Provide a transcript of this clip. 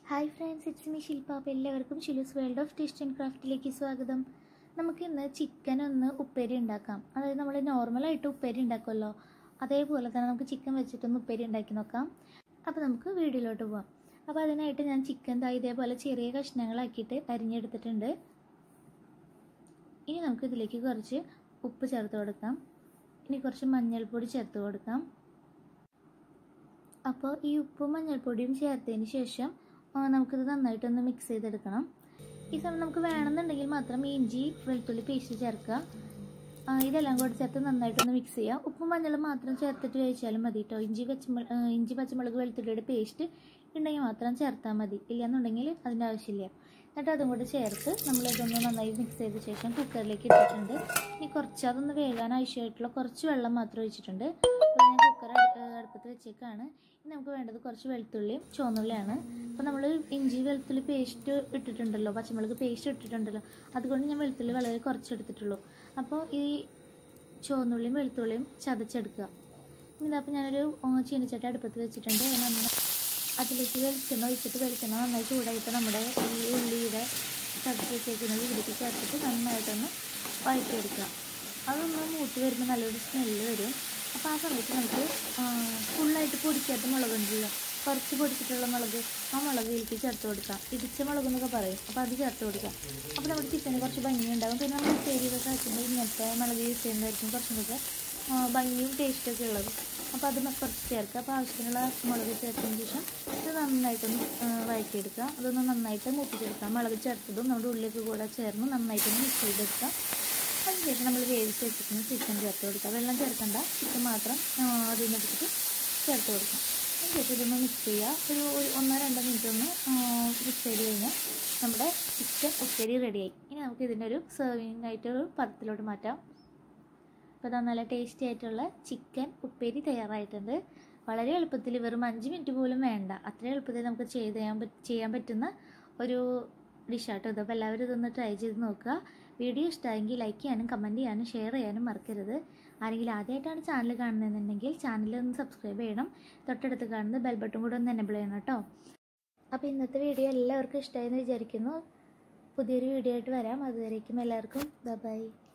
hi friends it's me Shilpa അപ്പോൾ എല്ലാവർക്കും Shilu's world of taste and ക്രാഫ്റ്റിലേക്ക് സ്വാഗതം നമുക്ക് ഇന്ന് ചിക്കൻ ഒന്ന് ഉപ്പേരി ഉണ്ടാക്കാം അതായത് നമ്മൾ നോർമലായിട്ട് ഉപ്പേരി ഉണ്ടാക്കുമല്ലോ അതേപോലെ തന്നെ നമുക്ക് ചിക്കൻ വെച്ചിട്ടൊന്ന് ഉപ്പേരി ഉണ്ടാക്കി നോക്കാം അപ്പോൾ നമുക്ക് വീഡിയോയിലോട്ട് പോവാം അപ്പോൾ അതിനായിട്ട് ഞാൻ ചിക്കൻ ദാ ഇതേപോലെ ചെറിയ കഷ്ണങ്ങളാക്കിയിട്ട് അരിഞ്ഞെടുത്തിട്ടുണ്ട് ഇനി നമുക്ക് ഇതിലേക്ക് കുറച്ച് ഉപ്പ് ചേർത്ത് കൊടുക്കാം ഇനി കുറച്ച് മഞ്ഞൾപ്പൊടി ചേർത്ത് കൊടുക്കാം അപ്പോൾ ഈ ഉപ്പും മഞ്ഞൾപ്പൊടിയും ചേർത്തതിന് ശേഷം ആ, നമുക്കിത് നന്നായിട്ടൊന്ന് മിക്സ് ചെയ്തെടുക്കണം ഈ സമയം നമുക്ക് വേണമെന്നുണ്ടെങ്കിൽ മാത്രം ഈ ഇഞ്ചി വെളുത്തുള്ളി പേസ്റ്റ് ചേർക്കുക ആ, ഇതെല്ലാം കൂടി ചേർത്ത് നന്നായിട്ടൊന്ന് മിക്സ് ചെയ്യുക ഉപ്പും മഞ്ഞളും മാത്രം ചേർത്തിട്ട് കഴിച്ചാലും മതി കേട്ടോ ഇഞ്ചി പച്ചമുളക് ഇഞ്ചി പച്ചമുളക് വെളുത്തുള്ളിയുടെ പേസ്റ്റ് ഉണ്ടെങ്കിൽ മാത്രം ചേർത്താൽ മതി ഇല്ലയെന്നുണ്ടെങ്കിൽ അതിൻ്റെ ആവശ്യമില്ല എന്നിട്ട് അതും കൂടി ചേർത്ത് നമ്മളിതൊന്ന് നന്നായി മിക്സ് ചെയ്ത ശേഷം കുക്കറിലേക്ക് ഇട്ടിട്ടുണ്ട് ഇനി കുറച്ച് അതൊന്ന് വേകാൻ ആവശ്യമായിട്ടുള്ള കുറച്ച് വെള്ളം മാത്രം ഒഴിച്ചിട്ടുണ്ട് അപ്പോൾ ഞാൻ കുക്കർ അടുപ്പത്ത് വെച്ചേക്കാണ് ഇനി നമുക്ക് വേണ്ടത് കുറച്ച് വെളുത്തുള്ളിയും ചുവന്നുള്ളിയാണ് അപ്പോൾ നമ്മൾ ഇഞ്ചി വെളുത്തുള്ളി പേസ്റ്റ് ഇട്ടിട്ടുണ്ടല്ലോ പച്ചമുളക് പേസ്റ്റ് ഇട്ടിട്ടുണ്ടല്ലോ അതുകൊണ്ട് ഞാൻ വെളുത്തുള്ളി വളരെ കുറച്ച് എടുത്തിട്ടുള്ളൂ അപ്പോൾ ഈ ചുവന്നുള്ളിയും വെളുത്തുള്ളിയും ചതച്ചെടുക്കുക ഇതപ്പോൾ ഞാനൊരു ആ, ചീനച്ചട്ടി അടുപ്പത്ത് വെച്ചിട്ടുണ്ട് അത് നന്നായി അതിലേക്ക് വെളിച്ചെണ്ണ ഒഴിച്ചിട്ട് വെളിച്ചെണ്ണ നന്നായി ചൂടായിട്ട് നമ്മുടെ ഈ ഉള്ളിയുടെ ചതച്ച് വെച്ചേക്കുന്നത് ഇതിലേക്ക് ചേർത്തിട്ട് നന്നായിട്ടൊന്ന് വഴറ്റിയെടുക്കുക അതൊന്ന് മൂത്ത് വരുമ്പോൾ നല്ലൊരു സ്മെല്ല് വരും അപ്പോൾ ആ സമയത്ത് നമുക്ക് ഫുള്ളായിട്ട് പൊടിക്കാത്ത മുളകുണ്ടല്ലോ കുറച്ച് പൊടിച്ചിട്ടുള്ള മുളക് ആ മുളക് ഇതിലേക്ക് ചേർത്ത് കൊടുക്കാം ഇടിച്ച മുളക് എന്നൊക്കെ പറയും അപ്പോൾ അത് ചേർത്ത് കൊടുക്കാം അപ്പോൾ നമ്മുടെ ചിക്കന് കുറച്ച് ഭംഗിയുണ്ടാകും പിന്നെ നമ്മൾ ഉപ്പേരിയൊക്കെ കഴിക്കുമ്പോൾ ഇങ്ങനത്തെ മുളക് യൂസ് ചെയ്യുന്നതായിരിക്കും കുറച്ചും കൂടെ ആ, ഭംഗിയും ടേസ്റ്റൊക്കെ ഉള്ളത് അപ്പോൾ അത് കുറച്ച് ചേർക്കുക അപ്പോൾ ആവശ്യത്തിനുള്ള മുളക് ചേർത്തതിന് ശേഷം ഇത് നന്നായിട്ടൊന്ന് ആ, വഴറ്റിയെടുക്കുക അതൊന്ന് നന്നായിട്ട് മൂപ്പിച്ചെടുക്കാം മുളക് ചേർത്തതും നമ്മുടെ ഉള്ളിലേക്ക് കൂടെ ചേർന്ന് നന്നായിട്ടൊന്ന് മിക്സ് ചെയ്തെടുക്കാം അതിനുശേഷം നമ്മൾ വേവിച്ച് വെച്ചിട്ട് ചിക്കൻ ചേർത്ത് കൊടുക്കുക വെള്ളം ചേർക്കണ്ട ചിക്കൻ മാത്രം ആ, അതിൽ നിന്ന് എടുത്തിട്ട് ചേർത്ത് കൊടുക്കാം അതിനുശേഷം ഇതൊന്ന് മിക്സ് ചെയ്യുക ഒരു ഒരു ഒന്നോ രണ്ടോ മിനിറ്റ് ഒന്ന് മിക്സ് ചെയ്ത് കഴിഞ്ഞാൽ നമ്മുടെ ചിക്കൻ ഉപ്പേരി റെഡിയായി ഇനി നമുക്ക് ഇതിൻ്റെ ഒരു സെർവിങ് ആയിട്ട് ഒരു പദത്തിലോട്ട് മാറ്റാം അപ്പോൾ ഇതാ നല്ല ടേസ്റ്റി ആയിട്ടുള്ള ചിക്കൻ ഉപ്പേരി തയ്യാറായിട്ടുണ്ട് വളരെ എളുപ്പത്തിൽ വെറും അഞ്ച് മിനിറ്റ് പോലും വേണ്ട അത്ര എളുപ്പത്തിൽ നമുക്ക് ചെയ്ത് ചെയ്യാൻ പറ്റ ചെയ്യാൻ പറ്റുന്ന ഒരു ഡിഷാട്ടോ ഇത് അപ്പോൾ എല്ലാവരും ഇതൊന്ന് ട്രൈ ചെയ്ത് നോക്കുക വീഡിയോ ഇഷ്ടമായെങ്കിൽ ലൈക്ക് ചെയ്യാനും കമൻറ്റ് ചെയ്യാനും ഷെയർ ചെയ്യാനും മറക്കരുത് ആരെങ്കിലും ആദ്യമായിട്ടാണ് ചാനൽ കാണുന്നതെന്നുണ്ടെങ്കിൽ ചാനൽ ഒന്ന് സബ്സ്ക്രൈബ് ചെയ്യണം തൊട്ടടുത്ത് കാണുന്ന ബെൽ ബട്ടൺ കൂടെ ഒന്ന് എനബിൾ ചെയ്യണം കേട്ടോ അപ്പോൾ ഇന്നത്തെ വീഡിയോ എല്ലാവർക്കും ഇഷ്ടമായെന്ന് വിചാരിക്കുന്നു പുതിയൊരു വീഡിയോ ആയിട്ട് വരാം അതുവരേക്കും എല്ലാവർക്കും ബൈ